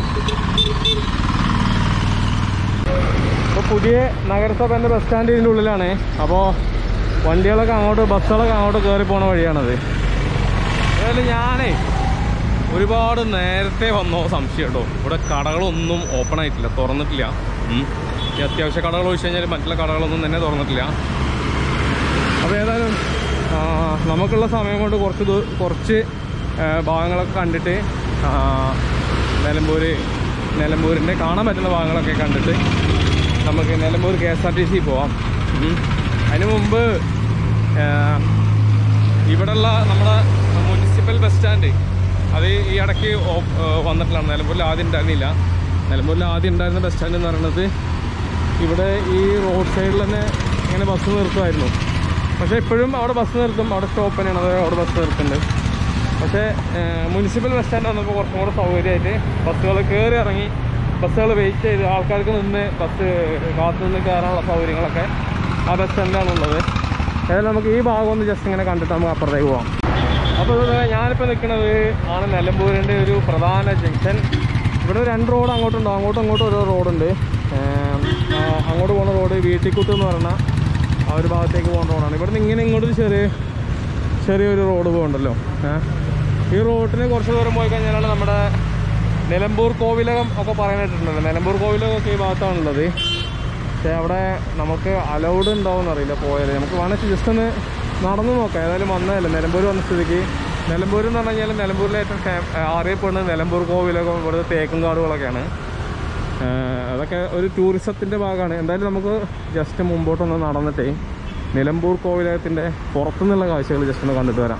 S1: ഇപ്പോൾ പുതിയ നഗരസഭേൻ്റെ ബസ് സ്റ്റാൻഡ് ഇതിൻ്റെ ഉള്ളിലാണ് അപ്പോൾ വണ്ടികളൊക്കെ അങ്ങോട്ട് ബസ്സുകളൊക്കെ അങ്ങോട്ട് കയറി പോണ വഴിയാണത് ഏതായാലും ഞാനേ ഒരുപാട് നേരത്തെ വന്നോ സംശയം കേട്ടോ ഇവിടെ കടകളൊന്നും ഓപ്പൺ ആയിട്ടില്ല തുറന്നിട്ടില്ല ഉം. ഈ അത്യാവശ്യ കടകൾ ഒഴിച്ച് കഴിഞ്ഞാൽ മറ്റുള്ള കടകളൊന്നും തന്നെ തുറന്നിട്ടില്ല അപ്പോൾ ഏതായാലും ആ, നമുക്കുള്ള സമയം കൊണ്ട് കുറച്ച് ദൂ- കുറച്ച് ആ, ഭാഗങ്ങളൊക്കെ കണ്ടിട്ട് ആ, നിലമ്പൂർ നിലമ്പൂരിൻ്റെ കാണാൻ പറ്റുന്ന ഭാഗങ്ങളൊക്കെ കണ്ടിട്ട് നമുക്ക് Nilambur K S R T C പോവാം ഉം. അതിന് മുമ്പ് ആ, ഇവിടെയുള്ള നമ്മുടെ മുനിസിപ്പൽ ബസ് സ്റ്റാൻഡ് അത് ഈ ഇടയ്ക്ക് ഓ- ആ, വന്നിട്ടുള്ളതാണ് നിലമ്പൂരിൽ ആദ്യം ഉണ്ടായിരുന്നില്ല നിലമ്പൂരിൽ ആദ്യം ഉണ്ടായിരുന്ന ബസ് സ്റ്റാൻഡ് എന്ന് പറയുന്നത് ഇവിടെ ഈ റോഡ് സൈഡിൽ തന്നെ ഇങ്ങനെ ബസ് നിർത്തുമായിരുന്നു പക്ഷേ ഇപ്പോഴും അവിടെ ബസ് നിർത്തും അവിടെ സ്റ്റോപ്പ് തന്നെയാണ് അത് അവിടെ ബസ് നിർത്തുന്നുണ്ട് പക്ഷേ മുനിസിപ്പൽ ബസ് സ്റ്റാൻഡ് വന്നപ്പോൾ കുറച്ചും കൂടെ സൗകര്യമായിട്ട് ബസ്സുകൾ കയറി ഇറങ്ങി ബസ്സുകൾ വെയിറ്റ് ചെയ്ത് ആൾക്കാർക്ക് നിന്ന് ബസ് കാത്തു നിന്ന് കയറാനുള്ള സൗകര്യങ്ങളൊക്കെ ആ ബസ് സ്റ്റാൻഡിലാണുള്ളത് ഏതായാലും നമുക്ക് ഈ ഭാഗം ഒന്ന് ജസ്റ്റ് ഇങ്ങനെ കണ്ടിട്ട് നമുക്ക് അപ്പുറത്തേക്ക് പോകാം അപ്പോൾ ഇത് ഞാനിപ്പോൾ നിൽക്കുന്നത് ആണ് നിലമ്പൂരിൻ്റെ ഒരു പ്രധാന ജംഗ്ഷൻ ഇവിടെ രണ്ട് റോഡ് അങ്ങോട്ടുണ്ടോ അങ്ങോട്ടും ഇങ്ങോട്ടും ഓരോ റോഡുണ്ട് ഏം, ആ, അങ്ങോട്ട് പോകുന്ന റോഡ് വീട്ടിക്കുത്ത് എന്ന് പറഞ്ഞ ആ ഒരു ഭാഗത്തേക്ക് പോകുന്ന റോഡാണ് ഇവിടുന്ന് ഇങ്ങനെ ഇങ്ങോട്ട് ചെറിയ ചെറിയൊരു റോഡ് പോകുന്നുണ്ടല്ലോ ഏഹ് ഈ റോഡിന് കുറച്ച് ദൂരം പോയി കഴിഞ്ഞാലാണ് നമ്മുടെ നിലമ്പൂർ കോവിലകം ഒക്കെ പറയാനായിട്ടുണ്ടല്ലോ നിലമ്പൂർ കോവിലകം ഒക്കെ ഈ ഭാഗത്താണുള്ളത് പക്ഷേ അവിടെ നമുക്ക് അലൗഡ് ഉണ്ടാവുമെന്ന് അറിയില്ല പോയാൽ നമുക്ക് വേണമെങ്കിൽ ജസ്റ്റ് ഒന്ന് നടന്നു നോക്കാം ഏതായാലും വന്നതല്ലേ നിലമ്പൂർ വന്ന സ്ഥിതിക്ക് നിലമ്പൂർ എന്ന് പറഞ്ഞു കഴിഞ്ഞാൽ നിലമ്പൂരിലെ ഏറ്റവും ഫേ- അറിയപ്പെടുന്നത് നിലമ്പൂർ കോവിലകം ഇവിടുത്തെ തേക്കും കാടുകളൊക്കെയാണ് ഏഹ് അതൊക്കെ ഒരു ടൂറിസത്തിൻ്റെ ഭാഗമാണ് എന്തായാലും നമുക്ക് ജസ്റ്റ് മുമ്പോട്ടൊന്ന് നടന്നിട്ടേ നിലമ്പൂർ കോവിലകത്തിൻ്റെ പുറത്തുനിന്നുള്ള കാഴ്ചകൾ ജസ്റ്റ് ഒന്ന് കണ്ടിട്ട് വരാം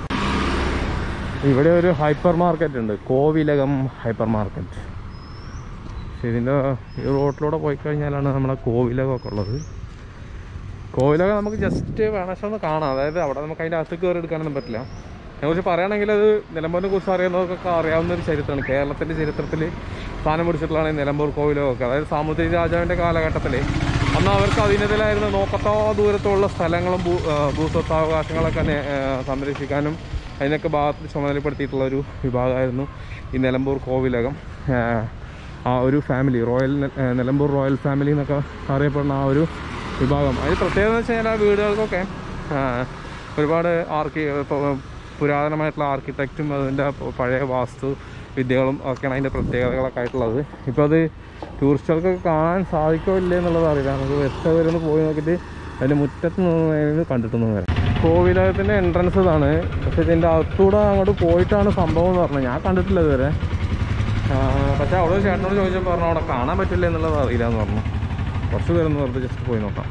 S1: ഇവിടെ ഒരു ഹൈപ്പർ മാർക്കറ്റ് ഉണ്ട് കോവിലകം ഹൈപ്പർ മാർക്കറ്റ് പക്ഷേ ഇതിൻ്റെ ഈ റോട്ടിലൂടെ പോയി കഴിഞ്ഞാലാണ് നമ്മളെ കോവിലകമൊക്കെ ഉള്ളത് കോവിലകം നമുക്ക് ജസ്റ്റ് വേണമെങ്കിൽ ഒന്ന് കാണാം അതായത് അവിടെ നമുക്ക് അതിൻ്റെ അകത്ത് കയറി എടുക്കാനൊന്നും പറ്റില്ല അതിനെക്കുറിച്ച് പറയുകയാണെങ്കിൽ അത് നിലമ്പൂരിനെ കുറിച്ച് അറിയുന്നവർക്കൊക്കെ അറിയാവുന്ന ഒരു ചരിത്രമാണ് കേരളത്തിൻ്റെ ചരിത്രത്തിൽ സ്ഥാനം പിടിച്ചിട്ടുള്ളതാണ് ഈ നിലമ്പൂർ കോവിലകമൊക്കെ അതായത് സാമുദ്രിക രാജാവിൻ്റെ കാലഘട്ടത്തിൽ അന്ന് അവർക്ക് അതിനെതിരായിരുന്ന നോക്കത്തോ ദൂരത്തുള്ള സ്ഥലങ്ങളും ഭൂ ആ, ഭൂസ്വത്താവകാശങ്ങളൊക്കെ നെ- ആ, സംരക്ഷിക്കാനും അതിനൊക്കെ ഭാഗത്ത് ചുമതലപ്പെടുത്തിയിട്ടുള്ള ഒരു വിഭാഗമായിരുന്നു ഈ നിലമ്പൂർ കോവിലകം ആ, ആ ഒരു ഫാമിലി റോയൽ നെ- ആ, നിലമ്പൂർ റോയൽ ഫാമിലി എന്നൊക്കെ അറിയപ്പെടുന്ന ആ ഒരു വിഭാഗം അതിന് പ്രത്യേകത എന്ന് വെച്ച് കഴിഞ്ഞാൽ ആ വീടുകൾക്കൊക്കെ ആ, ഒരുപാട് ആർക്കി ഇപ്പോൾ പുരാതനമായിട്ടുള്ള ആർക്കിടെക്റ്റും അതിൻ്റെ പഴയ വാസ്തു വിദ്യകളും ഒക്കെയാണ് അതിൻ്റെ പ്രത്യേകതകളൊക്കെ ആയിട്ടുള്ളത് ഇപ്പോൾ അത് ടൂറിസ്റ്റുകൾക്കൊക്കെ കാണാൻ സാധിക്കോ ഇല്ലേ എന്നുള്ളത് അറിയില്ല നമുക്ക് വെസ്റ്റ് വരെ ഒന്ന് പോയി നോക്കിയിട്ട് അതിൻ്റെ മുറ്റത്ത് നിന്ന് കണ്ടിട്ടൊന്നും വരാം കോവിലകത്തിൻ്റെ എൻട്രൻസ് ഇതാണ് പക്ഷേ ഇതിൻ്റെ അകത്തൂടെ അങ്ങോട്ട് പോയിട്ടാണ് സംഭവം എന്ന് പറഞ്ഞത് ഞാൻ കണ്ടിട്ടില്ല ഇതുവരെ ആ, പക്ഷേ അവിടെ ഒരു ചേട്ടനോട് ചോദിച്ചപ്പോൾ പറഞ്ഞു അവിടെ കാണാൻ പറ്റില്ല എന്നുള്ളത് അറിയില്ല എന്ന് പറഞ്ഞു കുറച്ച് പേരൊന്ന് വെറുതെ ജസ്റ്റ് പോയി നോക്കാം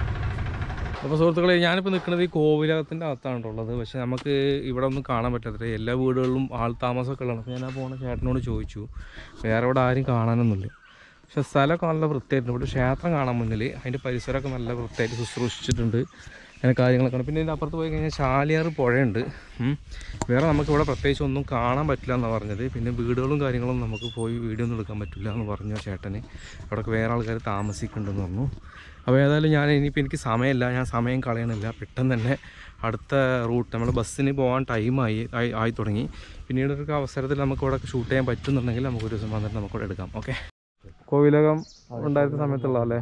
S1: അപ്പോൾ സുഹൃത്തുക്കളെ ഞാനിപ്പോൾ നിൽക്കുന്നത് ഈ കോവിലകത്തിൻ്റെ അകത്താണ് ട്ടോ ഉള്ളത് പക്ഷേ നമുക്ക് ഇവിടെ ഒന്നും കാണാൻ പറ്റാത്ത എല്ലാ വീടുകളിലും ആൾ താമസമൊക്കെ ഉള്ളതാണ് അപ്പോൾ ഞാൻ ആ പോണ ചേട്ടനോട് ചോദിച്ചു വേറെ ഇവിടെ ആരും കാണാനൊന്നുമില്ല പക്ഷേ സ്ഥലമൊക്കെ നല്ല വൃത്തിയായിട്ടുണ്ട് ഇവിടെ ക്ഷേത്രം കാണാൻ മുന്നിൽ അതിൻ്റെ പരിസരമൊക്കെ നല്ല വൃത്തിയായിട്ട് ശുശ്രൂഷിച്ചിട്ടുണ്ട് അങ്ങനെ കാര്യങ്ങളൊക്കെ ഉണ്ട് പിന്നെ ഇതിൻ്റെ അപ്പുറത്ത് പോയി കഴിഞ്ഞാൽ ചാലിയാർ പുഴയുണ്ട് ഉം. വേറെ നമുക്ക് ഇവിടെ പ്രത്യേകിച്ച് ഒന്നും കാണാൻ പറ്റില്ല എന്നാണ് പറഞ്ഞത് പിന്നെ വീടുകളും കാര്യങ്ങളും നമുക്ക് പോയി വീഡിയോ ഒന്നും എടുക്കാൻ പറ്റില്ല എന്ന് പറഞ്ഞു ആ ചേട്ടന് അവിടെ വേറെ ആൾക്കാർ താമസിക്കുന്നുണ്ടെന്ന് പറഞ്ഞു അപ്പോൾ ഏതായാലും ഞാൻ ഇനിയിപ്പോൾ എനിക്ക് സമയമില്ല ഞാൻ സമയം കളയണില്ല പെട്ടെന്ന് തന്നെ അടുത്ത റൂട്ട് നമ്മൾ ബസ്സിന് പോകാൻ ടൈമായി ആയി ആയി തുടങ്ങി പിന്നീട് ഒരു അവസരത്തിൽ നമുക്ക് ഇവിടെ ഷൂട്ട് ചെയ്യാൻ പറ്റുന്നുണ്ടെങ്കിൽ നമുക്ക് ഒരു ദിവസം വന്നിട്ട് നമുക്ക് ഇവിടെ എടുക്കാം ഓക്കെ കോവിലകം ഉണ്ടായിരുന്ന സമയത്തുള്ള അല്ലേ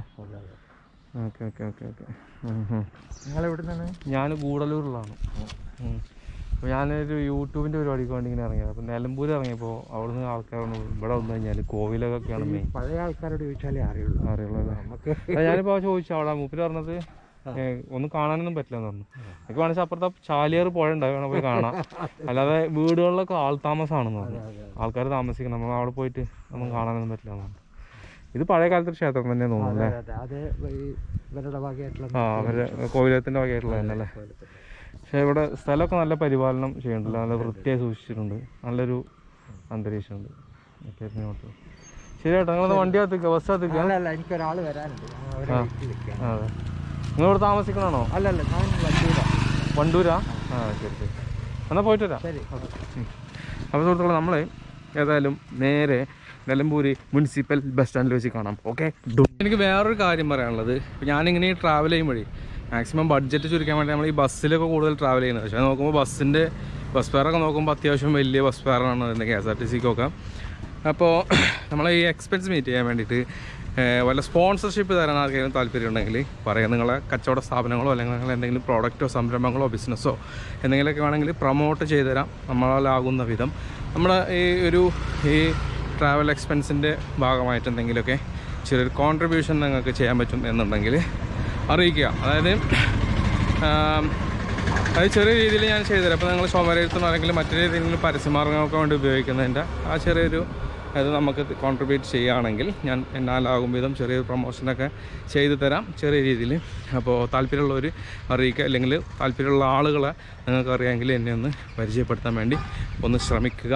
S1: ഓക്കെ ഓക്കെ ഓക്കെ ഓക്കെ
S3: നിങ്ങൾ എവിടെ നിന്നാണ്
S1: ഞാൻ ഗൂഡല്ലൂരിലാണ് ഉം. അപ്പോൾ ഞാനൊരു യൂട്യൂബിൻ്റെ പരിപാടിക്ക് വേണ്ടി ഇങ്ങനെ ഇറങ്ങിയത് അപ്പോൾ നിലമ്പൂർ ഇറങ്ങിയപ്പോൾ അവിടെ നിന്ന് ആൾക്കാർ ഇവിടെ വന്നു കഴിഞ്ഞാൽ കോവിലൊക്കെയാണ് മെയിൻ
S3: പഴയ ആൾക്കാരോട് ചോദിച്ചാലേ അറിയുള്ളൂ
S1: അറിയുള്ളൂ
S3: നമുക്ക്
S1: അത് ഞാനിപ്പോൾ ചോദിച്ചു അവിടെ മൂപ്പര് പറഞ്ഞത് ഏ, ഒന്നും കാണാനൊന്നും പറ്റില്ല എന്ന് പറഞ്ഞു എനിക്ക് വേണമെങ്കിൽ അപ്പുറത്തെ ചാലിയാർ പുഴ ഉണ്ടാവും വേണം പോയി കാണാം അല്ലാതെ വീടുകളിലൊക്കെ ആൾ താമസമാണെന്ന് പറഞ്ഞു ആൾക്കാർ താമസിക്കണം നമ്മൾ അവിടെ പോയിട്ട് ഒന്നും കാണാനൊന്നും പറ്റില്ല എന്ന് പറഞ്ഞു ഇത് പഴയ കാലത്തെ ഒരു ക്ഷേത്രം തന്നെ തോന്നുന്നു അല്ലേ
S3: അതെ അതെ ഈ ഇവരുടെ വകയായിട്ടുള്ള
S1: ആ അവരുടെ കോവിലത്തിൻ്റെ വകയായിട്ടുള്ള തന്നെ അല്ലേ പക്ഷേ ഇവിടെ സ്ഥലമൊക്കെ നല്ല പരിപാലനം ചെയ്യുന്നുണ്ടല്ലോ നല്ല വൃത്തിയായി സൂക്ഷിച്ചിട്ടുണ്ട് നല്ലൊരു അന്തരീക്ഷമുണ്ട് ഓക്കെ ഇങ്ങോട്ട് ശരി കേട്ടോ നിങ്ങളത് വണ്ടി അകത്തേക്ക് ബസ് അകത്തേക്ക്
S3: അല്ല അല്ല എനിക്കൊരാൾ വരാനുണ്ട് ഞാൻ അവരെ
S1: ആ.
S3: വീട്ടിൽ നിൽക്കാം
S1: അതെ നിങ്ങളിവിടെ താമസിക്കണോ
S3: അല്ല അല്ല ഞാൻ വണ്ടിയിലാണ്
S1: വണ്ടൂരാ ആ ശരി ശരി എന്നാൽ പോയിട്ട് വരാം
S3: ശരി
S1: അപ്പോൾ സുഹൃത്തുക്കളെ നമ്മൾ ഏതായാലും നേരെ നിലമ്പൂര് മുനിസിപ്പൽ ബസ് സ്റ്റാൻഡിൽ വെച്ച് കാണാം ഓക്കെ എനിക്ക് വേറൊരു കാര്യം പറയാനുള്ളത് ഇപ്പം ഞാനിങ്ങനെ ട്രാവൽ ചെയ്യുമ്പോഴേ മാക്സിമം ബഡ്ജറ്റ് ചുരുക്കാൻ വേണ്ടി നമ്മൾ ഈ ബസ്സിലൊക്കെ കൂടുതൽ ട്രാവൽ ചെയ്യുന്നത് പക്ഷേ നോക്കുമ്പോൾ ബസ്സിൻ്റെ ബസ് ഫെയറൊക്കെ നോക്കുമ്പോൾ അത്യാവശ്യം വലിയ ബസ് ഫെയറാണ് വരുന്നത് കെ എസ് ആർ ടി സിക്കൊക്കെ അപ്പോൾ നമ്മൾ ഈ എക്സ്പെൻസ് മീറ്റ് ചെയ്യാൻ വേണ്ടിയിട്ട് ഏഹ്, വല്ല സ്പോൺസർഷിപ്പ് തരാൻ ആർക്കെങ്കിലും താല്പര്യം ഉണ്ടെങ്കിൽ പറയാം നിങ്ങളെ കച്ചവട സ്ഥാപനങ്ങളോ അല്ലെങ്കിൽ നിങ്ങൾ എന്തെങ്കിലും പ്രോഡക്റ്റോ സംരംഭങ്ങളോ ബിസിനസ്സോ എന്തെങ്കിലുമൊക്കെ വേണമെങ്കിൽ പ്രൊമോട്ട് ചെയ്ത് തരാം നമ്മളാലാകുന്ന വിധം നമ്മുടെ ഈ ഒരു ഈ ട്രാവൽ എക്സ്പെൻസിൻ്റെ ഭാഗമായിട്ട് എന്തെങ്കിലുമൊക്കെ ചെറിയൊരു കോൺട്രിബ്യൂഷൻ നിങ്ങൾക്ക് ചെയ്യാൻ പറ്റും എന്നുണ്ടെങ്കിൽ അറിയിക്കുക അതായത് ആം, അത് ചെറിയ രീതിയിൽ ഞാൻ ചെയ്തുതരാം അപ്പോൾ നിങ്ങൾ ശോഭരത്തുനിന്ന് അല്ലെങ്കിൽ മറ്റു രീതിയിൽ പരസ്യമാർഗ്ഗങ്ങൾക്ക് വേണ്ടി ഉപയോഗിക്കുന്നതിൻ്റെ ആ ചെറിയൊരു അത് നമുക്ക് കോൺട്രിബ്യൂട്ട് ചെയ്യുകയാണെങ്കിൽ ഞാൻ എന്നാലാകും വിധം ചെറിയൊരു പ്രൊമോഷനൊക്കെ ചെയ്തു തരാം ചെറിയ രീതിയിൽ അപ്പോൾ താല്പര്യമുള്ളവർ അറിയിക്കുക അല്ലെങ്കിൽ താല്പര്യമുള്ള ആളുകളെ നിങ്ങൾക്ക് അറിയാമെങ്കിൽ എന്നെ ഒന്ന് പരിചയപ്പെടുത്താൻ വേണ്ടി ഒന്ന് ശ്രമിക്കുക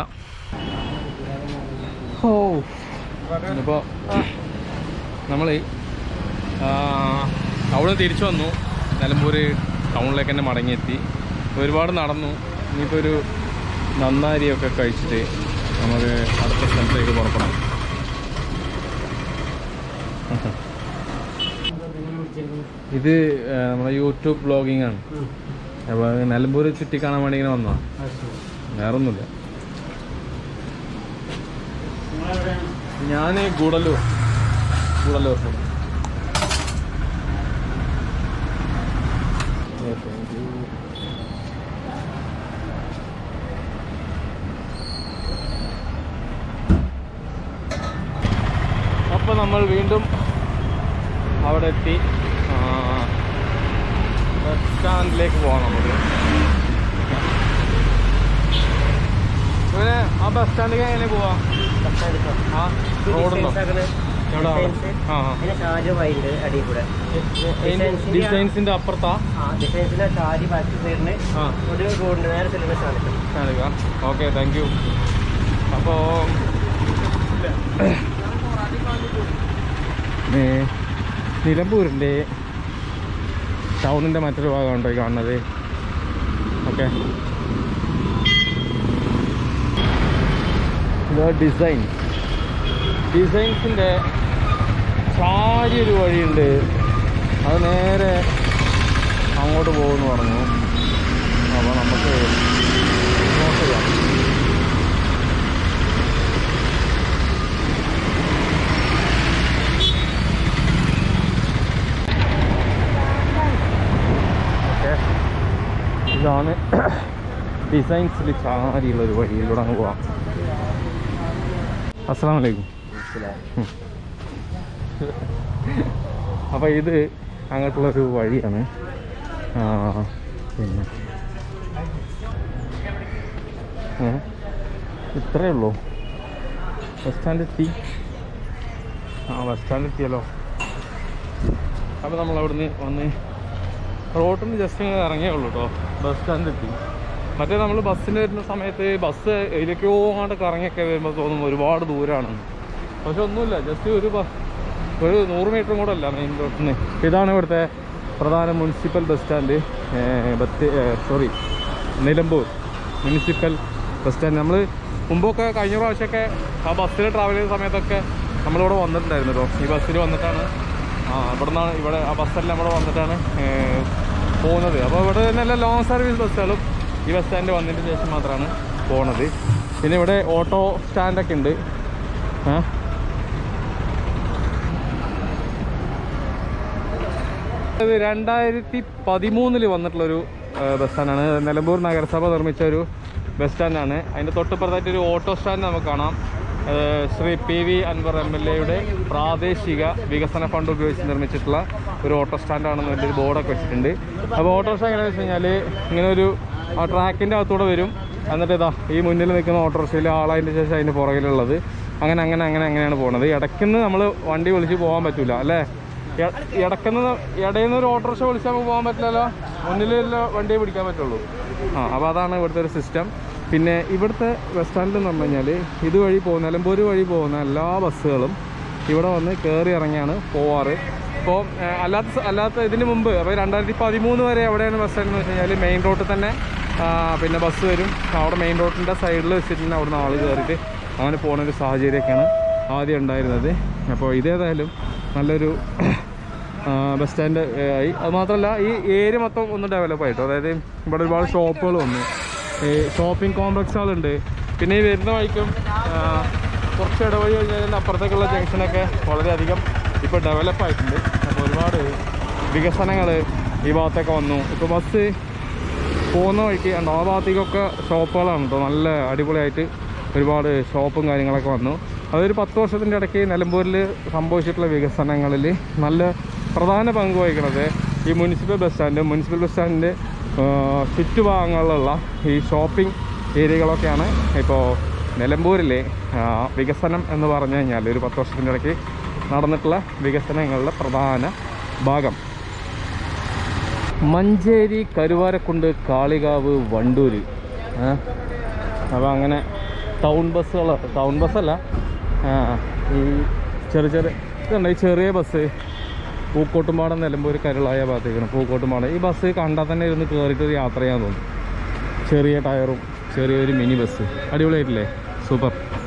S1: ഓ ഇപ്പോൾ നമ്മൾ അവിടെ നിന്ന് തിരിച്ചു വന്നു നിലമ്പൂർ ടൗണിലേക്ക് തന്നെ മടങ്ങിയെത്തി ഒരുപാട് നടന്നു ഇനിയിപ്പോൾ ഒരു നന്നാരിയൊക്കെ കഴിച്ചിട്ട് നമുക്ക് അടുത്ത സ്ഥലത്തേക്ക് പുറപ്പെടാം ഇത് ആ, നമ്മുടെ യൂട്യൂബ് ബ്ലോഗിംഗ് ആണ് അപ്പോൾ നിലമ്പൂർ ചുറ്റി കാണാൻ വേണ്ടി ഇങ്ങനെ വന്നതാണ് വേറൊന്നുമില്ല ഞാൻ ഗൂഡല്ലൂർ ഗൂഡല്ലൂർ അപ്പോൾ നമ്മൾ വീണ്ടും അവിടെ എത്തി ആ, ബസ് സ്റ്റാൻഡിലേക്ക് പോകാം നമുക്ക് ഇവനെ ആ ബസ് സ്റ്റാൻഡിലേക്ക് എങ്ങനെ പോവാം ആ റോഡുണ്ടോ എവിടെ ആ ആ
S4: പിന്നെ ഷാജുമായിണ്ട് അടിയിൽ കൂടെ ഡിസൈൻസിന്റെ-
S1: ഡിസൈൻസിന്റെ അപ്പുറത്താ
S4: ആ ഡിസൈൻസിന്റെ ഷാജി ബാക്ക് സൈഡിന്
S1: ആ
S4: ഒരു റോഡിന് നേരെ ചെല്ലുന്ന സ്ഥാനത്ത്
S1: എടുക്കാം ഓക്കെ താങ്ക് യു അപ്പോൾ നിലമ്പൂരിൻ്റെ ടൗണിൻ്റെ മറ്റൊരു ഭാഗമുണ്ടോ ഈ കാണുന്നത് ഓക്കെ ഇത് ഡിസൈൻ ഡിസൈൻസിൻ്റെ ചാരിയൊരു വഴിയുണ്ട് അത് നേരെ അങ്ങോട്ട് പോകുമെന്ന് പറഞ്ഞു അപ്പോൾ നമുക്ക് നോക്കുക ഓക്കെ ഇതാണ് ഡിസൈൻസിൽ ചാരിയുള്ളൊരു വഴിയിലൂടെ അങ്ങ് പോവാം അസ്സാം വലൈക്കും അപ്പോൾ ഇത് അങ്ങോട്ടുള്ളൊരു വഴിയാണ് ആ, പിന്നെ ഏ? ഇത്രയേ ഉള്ളൂ ബസ് സ്റ്റാൻഡ് എത്തി ആ ബസ് സ്റ്റാൻഡ് എത്തിയല്ലോ അപ്പോൾ നമ്മൾ അവിടുന്ന് വന്ന് റോട്ടിൽ നിന്ന് ജസ്റ്റ് ഇങ്ങനെ ഇറങ്ങിയേ ഉള്ളൂ കേട്ടോ ബസ് സ്റ്റാൻഡ് എത്തി മറ്റേ നമ്മൾ ബസ്സിന് വരുന്ന സമയത്ത് ബസ് ഇതിലേക്കോ അങ്ങോട്ട് കറങ്ങിയൊക്കെ വരുമ്പോൾ തോന്നും ഒരുപാട് ദൂരമാണെന്ന് പക്ഷെ ഒന്നുമില്ല ജസ്റ്റ് ഒരു ബ- ഒരു നൂറ് മീറ്ററും കൂടെ അല്ല മെയിൻ റോഡിൽ നിന്ന് ഇതാണ് ഇവിടുത്തെ പ്രധാന മുനിസിപ്പൽ ബസ് സ്റ്റാൻഡ് ബത്ത് sorry Nilambur municipal bus stand നമ്മൾ മുമ്പൊക്കെ കഴിഞ്ഞ പ്രാവശ്യമൊക്കെ ആ ബസ്സിൽ ട്രാവൽ ചെയ്യുന്ന സമയത്തൊക്കെ നമ്മളിവിടെ വന്നിട്ടുണ്ടായിരുന്നു കേട്ടോ ഈ ബസ്സിൽ വന്നിട്ടാണ് ആ ഇവിടെ നിന്നാണ് ഇവിടെ ആ ബസ്സെല്ലാം ഇവിടെ വന്നിട്ടാണ് ഏ, പോകുന്നത് അപ്പോൾ ഇവിടെ നല്ല ലോങ് സർവീസ് ബസ്സുകളും ഈ ബസ് സ്റ്റാൻഡ് വന്നതിന് ശേഷം മാത്രമാണ് പോണത് പിന്നെ ഇവിടെ ഓട്ടോ സ്റ്റാൻഡൊക്കെ ഉണ്ട് ആ ഇത് രണ്ടായിരത്തി പതിമൂന്നിൽ വന്നിട്ടുള്ളൊരു ആ, ബസ് സ്റ്റാൻഡാണ് നിലമ്പൂർ നഗരസഭ നിർമ്മിച്ച ഒരു ബസ് സ്റ്റാൻഡാണ് അതിൻ്റെ തൊട്ടുപുറത്തായിട്ട് ഒരു ഓട്ടോ സ്റ്റാൻഡ് നമുക്ക് കാണാം ആ, Shri P V Anwar M L എയുടെ പ്രാദേശിക വികസന ഫണ്ട് ഉപയോഗിച്ച് നിർമ്മിച്ചിട്ടുള്ള ഒരു ഓട്ടോ സ്റ്റാൻഡാണെന്ന് ഒരു ബോർഡൊക്കെ വെച്ചിട്ടുണ്ട് അപ്പോൾ ഓട്ടോ സ്റ്റാൻഡ് എങ്ങനെയാണെന്ന് വെച്ച് കഴിഞ്ഞാൽ ഇങ്ങനെ ഒരു ആ ട്രാക്കിൻ്റെ അകത്തൂടെ വരും എന്നിട്ട് ഇതാ ഈ മുന്നിൽ നിൽക്കുന്ന ഓട്ടോറിക്ഷയിൽ ആളതിൻ്റെ ശേഷം അതിൻ്റെ പുറകിലുള്ളത് അങ്ങനെ അങ്ങനെ അങ്ങനെ അങ്ങനെയാണ് പോകുന്നത് ഇടയ്ക്കുന്ന് നമ്മൾ വണ്ടി വിളിച്ച് പോകാൻ പറ്റില്ല അല്ലേ ഇടക്കുന്ന ഇടയിൽ നിന്ന് ഒരു ഓട്ടോറിക്ഷ വിളിച്ചാൽ നമുക്ക് പോകാൻ പറ്റില്ലല്ലോ മുന്നിലുള്ള വണ്ടിയെ പിടിക്കാൻ പറ്റുള്ളൂ ആ അപ്പോൾ അതാണ് ഇവിടുത്തെ ഒരു സിസ്റ്റം പിന്നെ ഇവിടുത്തെ ബസ് സ്റ്റാൻഡിൽ എന്ന് പറഞ്ഞു കഴിഞ്ഞാൽ ഇതുവഴി പോകുന്ന നിലമ്പൂർ വഴി പോകുന്ന എല്ലാ ബസ്സുകളും ഇവിടെ വന്ന് കയറി ഇറങ്ങിയാണ് പോവാറ് ഇപ്പോൾ അല്ലാത്ത സ- അല്ലാത്ത ഇതിന് മുമ്പ് അപ്പോൾ രണ്ടായിരത്തി പതിമൂന്ന് വരെ എവിടെയാണ് ബസ് സ്റ്റാൻഡ് എന്ന് വെച്ച് കഴിഞ്ഞാൽ മെയിൻ റോഡിൽ തന്നെ ആ, പിന്നെ ബസ് വരും അവിടെ മെയിൻ റോഡിൻ്റെ സൈഡിൽ വെച്ചിട്ട് തന്നെ അവിടുന്ന് ആൾ കയറിയിട്ട് അങ്ങനെ പോകുന്ന ഒരു സാഹചര്യമൊക്കെയാണ് ആദ്യം ഉണ്ടായിരുന്നത് അപ്പോൾ ഇതേതായാലും നല്ലൊരു ബസ് സ്റ്റാൻഡ് ആയി അത് മാത്രമല്ല ഈ ഏരിയ മൊത്തം ഒന്ന് ഡെവലപ്പ് ആയിട്ടോ അതായത് ഇവിടെ ഒരുപാട് ഷോപ്പുകൾ വന്നു ഷോപ്പിംഗ് കോംപ്ലക്സുകളുണ്ട് പിന്നെ ഈ വരുന്ന വഴിക്കും ആ, കുറച്ച് ഇടവഴി കഴിഞ്ഞാൽ അപ്പുറത്തേക്കുള്ള ജംഗ്ഷനൊക്കെ വളരെയധികം ഇപ്പോൾ ഡെവലപ്പ് ആയിട്ടുണ്ട് അപ്പോൾ ഒരുപാട് വികസനങ്ങൾ ഈ ഭാഗത്തൊക്കെ വന്നു ഇപ്പോൾ ബസ് പോകുന്ന വഴിക്ക് കണ്ടോ ആ ഭാഗത്തേക്കൊക്കെ ഷോപ്പുകളാണ് കേട്ടോ നല്ല അടിപൊളിയായിട്ട് ഒരുപാട് ഷോപ്പും കാര്യങ്ങളൊക്കെ വന്നു അതൊരു പത്ത് വർഷത്തിൻ്റെ ഇടയ്ക്ക് നിലമ്പൂരിൽ സംഭവിച്ചിട്ടുള്ള വികസനങ്ങളിൽ നല്ല പ്രധാന പങ്ക് വഹിക്കുന്നത് ഈ municipal bus stand municipal bus സ്റ്റാൻഡിൻ്റെ ചുറ്റുഭാഗങ്ങളിലുള്ള ഈ ഷോപ്പിംഗ് ഏരിയകളൊക്കെയാണ് ഇപ്പോൾ നിലമ്പൂരിലെ ആ, വികസനം എന്ന് പറഞ്ഞു കഴിഞ്ഞാൽ ഒരു പത്ത് വർഷത്തിൻ്റെ ഇടയ്ക്ക് നടന്നിട്ടുള്ള വികസനങ്ങളുടെ പ്രധാന ഭാഗം മഞ്ചേരി കരുവാരക്കുണ്ട് കാളികാവ് വണ്ടൂര് അപ്പോൾ അങ്ങനെ ടൗൺ ബസ്സുകൾ ടൗൺ ബസ്സല്ല ആ, ഈ ചെറിയ ചെറിയ ഇതുണ്ട് ഈ ചെറിയ ബസ് പൂക്കോട്ടുംപാടം നിലമ്പൂർ കരുളായ ഭാഗത്തേക്കാണ് പൂക്കോട്ടുംപാടം ഈ ബസ് കണ്ടാൽ തന്നെ ഇരുന്ന് കയറിയിട്ട് ഒരു യാത്ര ചെയ്യാൻ തോന്നും ചെറിയ ടയറും ചെറിയൊരു മിനി ബസ് അടിപൊളിയായിട്ടില്ലേ സൂപ്പർ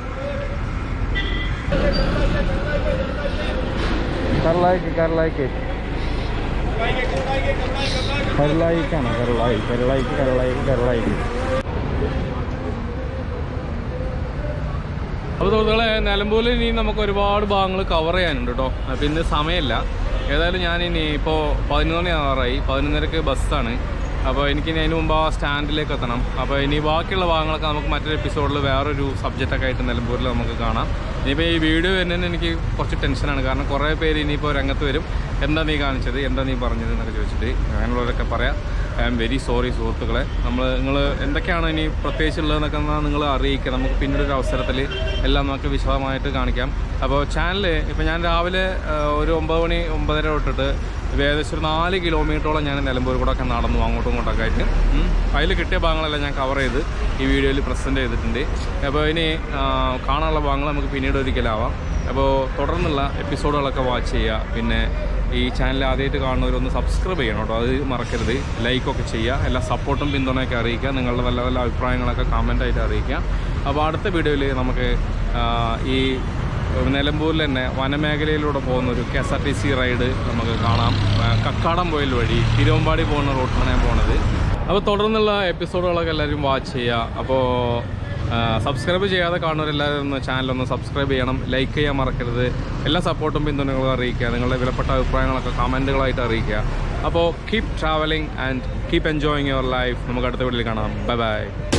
S1: കരളായിക്ക് കരളായിക്ക് കരളായിക്കാണ് കരളായി കരളായിക്ക് കരളായിക്ക് കരളായിക്ക് അപ്പോൾ സുഹൃത്തുക്കളെ നിലമ്പൂരിൽ ഇനി നമുക്ക് ഒരുപാട് ഭാഗങ്ങൾ കവർ ചെയ്യാനുണ്ട് കേട്ടോ അപ്പം ഇന്ന് സമയമില്ല ഏതായാലും ഞാൻ ഇനി ഇപ്പോൾ പതിനൊന്ന് മണി ആറായി പതിനൊന്നരക്ക് ബസ്സാണ് അപ്പോൾ എനിക്കിനി അതിന് മുമ്പ് ആ സ്റ്റാൻഡിലേക്ക് എത്തണം അപ്പോൾ ഇനി ബാക്കിയുള്ള ഭാഗങ്ങളൊക്കെ നമുക്ക് മറ്റൊരു എപ്പിസോഡിൽ വേറൊരു സബ്ജക്റ്റൊക്കെ ആയിട്ട് നിലമ്പൂരിൽ നമുക്ക് കാണാം ഇനിയിപ്പോൾ ഈ വീഡിയോ വരുന്നതിന് എനിക്ക് കുറച്ച് ടെൻഷനാണ് കാരണം കുറേ പേര് ഇനിയിപ്പോൾ രംഗത്ത് വരും എന്താ നീ കാണിച്ചത് എന്താ നീ പറഞ്ഞത് എന്നൊക്കെ ചോദിച്ചിട്ട് അങ്ങനെയുള്ളവരൊക്കെ പറയാം ഐ ആം വെരി സോറി സുഹൃത്തുക്കളെ നമ്മൾ നിങ്ങൾ എന്തൊക്കെയാണ് ഇനി പ്രത്യേകിച്ചുള്ളതെന്നൊക്കെ നിങ്ങൾ അറിയിക്കുക നമുക്ക് പിന്നീട് ഒരു അവസരത്തിൽ എല്ലാം നമുക്ക് വിശദമായിട്ട് കാണിക്കാം അപ്പോൾ ചാനൽ ഇപ്പോൾ ഞാൻ രാവിലെ ആ, ഒരു ഒമ്പത് മണി ഒമ്പതര തൊട്ടിട്ട് ഇത് ഏകദേശം ഒരു നാല് കിലോമീറ്ററോളം ഞാൻ നിലമ്പൂർ കൂടെ ഒക്കെ നടന്നു അങ്ങോട്ടും ഇങ്ങോട്ടൊക്കെ ആയിട്ട് അതിൽ കിട്ടിയ ഭാഗങ്ങളെല്ലാം ഞാൻ കവർ ചെയ്ത് ഈ വീഡിയോയിൽ പ്രസൻറ്റ് ചെയ്തിട്ടുണ്ട് അപ്പോൾ ഇനി ആ, കാണാനുള്ള ഭാഗങ്ങൾ നമുക്ക് പിന്നീട് ഒരിക്കലാവാം അപ്പോൾ തുടർന്നുള്ള എപ്പിസോഡുകളൊക്കെ വാച്ച് ചെയ്യുക പിന്നെ ഈ ചാനൽ ആദ്യമായിട്ട് കാണുന്നവരൊന്ന് സബ്സ്ക്രൈബ് ചെയ്യണം കേട്ടോ അത് മറക്കരുത് ലൈക്കൊക്കെ ചെയ്യുക എല്ലാ സപ്പോർട്ടും പിന്തുണയൊക്കെ അറിയിക്കുക നിങ്ങളുടെ നല്ല നല്ല അഭിപ്രായങ്ങളൊക്കെ കമൻ്റായിട്ട് അറിയിക്കുക അപ്പോൾ അടുത്ത വീഡിയോയിൽ നമുക്ക് ആ, ഈ നിലമ്പൂരിൽ തന്നെ വനമേഖലയിലൂടെ പോകുന്ന ഒരു K S R T C ride നമുക്ക് കാണാം ആ, കക്കാടം പോയിൽ വഴി തിരുവമ്പാടി പോകുന്ന റൂട്ടിലാണ് ഞാൻ പോണത് അപ്പോൾ തുടർന്നുള്ള എപ്പിസോഡുകളൊക്കെ എല്ലാവരും വാച്ച് ചെയ്യുക അപ്പോൾ സബ്സ്ക്രൈബ് ചെയ്യാതെ കാണുന്നവരെല്ലാവരും ഒന്ന് ചാനലൊന്ന് സബ്സ്ക്രൈബ് ചെയ്യണം ലൈക്ക് ചെയ്യാൻ മറക്കരുത് എല്ലാ സപ്പോർട്ടും പിന്തുണകളും അറിയിക്കുക നിങ്ങളുടെ വിലപ്പെട്ട അഭിപ്രായങ്ങളൊക്കെ കമൻറ്റുകളായിട്ട് അറിയിക്കുക അപ്പോൾ keep travelling and keep enjoying your life നമുക്ക് അടുത്ത വീട്ടിൽ കാണാം ബൈ ബൈ